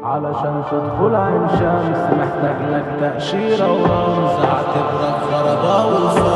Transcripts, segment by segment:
علشان تدخل عين شمس محتاج لك تأشيرة ورمز اعتبرك غرباء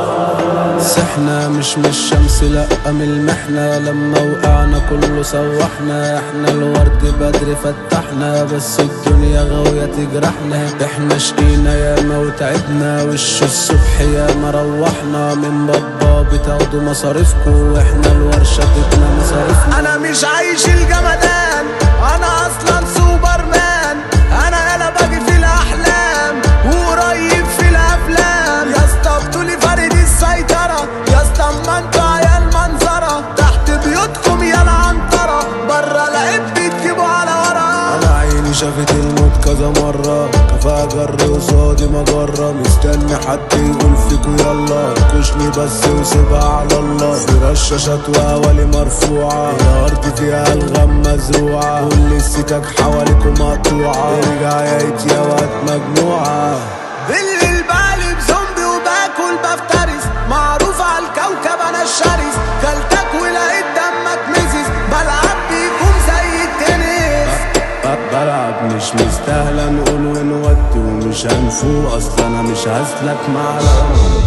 وفرز احنا مش من الشمس لا من المحنة لما وقعنا كله سوحنا احنا الورد بدري فتحنا بس الدنيا غاوية تجرحنا احنا شقينا ياما وتعبنا وش الصبح ياما روحنا من بابا بتاخدوا مصاريفكوا واحنا الورشة تبنى مصاريفنا انا مش عايش الجمدان انا اصلا سوبرمان انا انا باجي في الاحلام وقريب في الافلام يا اسطى بتقولي فرد السيطرة يا اسطى اما انتوا عيال منظرة تحت بيوتكم يا العنطرة برا لعب بتجيبوا على ورا انا عيني شافت الموت كذا مرة كفاها جر قصادي مجرة مستني حد يقول فيكو يلا كشني بس وسيبها على الله في رشاشات وأولي مرفوعة الأرض فيها ألغام مزروعة كل السكك حواليكو مقطوعة ارجع يا يا وقت مجموعة بالليل بقلب زومبي وباكل بفترس معروف على الكوكب انا الشرس كلتك ولقيت دمك مزز بلعب بيكم زي التنس ب- بلعب مش مستاهلة نقول ونودي ومش هنفوق أصل أنا مش هسلك مع الأرض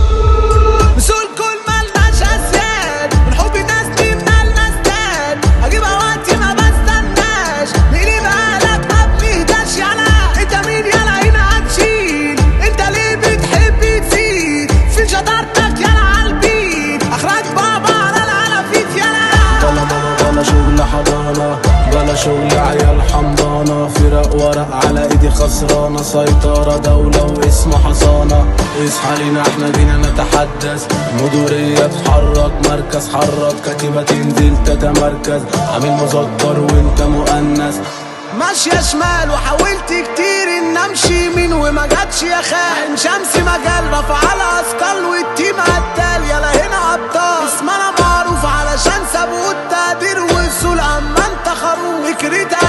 مسؤول كل مالناش اسياد من حب الناس دي مالناس تاد اجيبها وقتي ما بستناش مين بالك ما بنهداش يلا انت مين يلا هنا هتشيل انت ليه بتحب تزيد في شطارتك يلا عالبيت اخرج بابا على العلافيت يلا بلا بلا بلا شغل حضانة بلا شغل عيال حمضانة فرق ورق على ايدي خسرانة سيطرة دولة واسم حصانة اصحى لينا احنا جينا نتحدث مدورية تحرك مركز حرك كتيبة تنزل تتمركز عامل مذكر وانت مؤنث ماشية شمال وحاولت كتير ان امشي يمين وما جاتش يا خال شمس مجال رفع على اثقال والتيم قتال يلا هنا ابطال اسمنا معروف علشان سابقوا التقدير والسول اما انت خروف فكرتها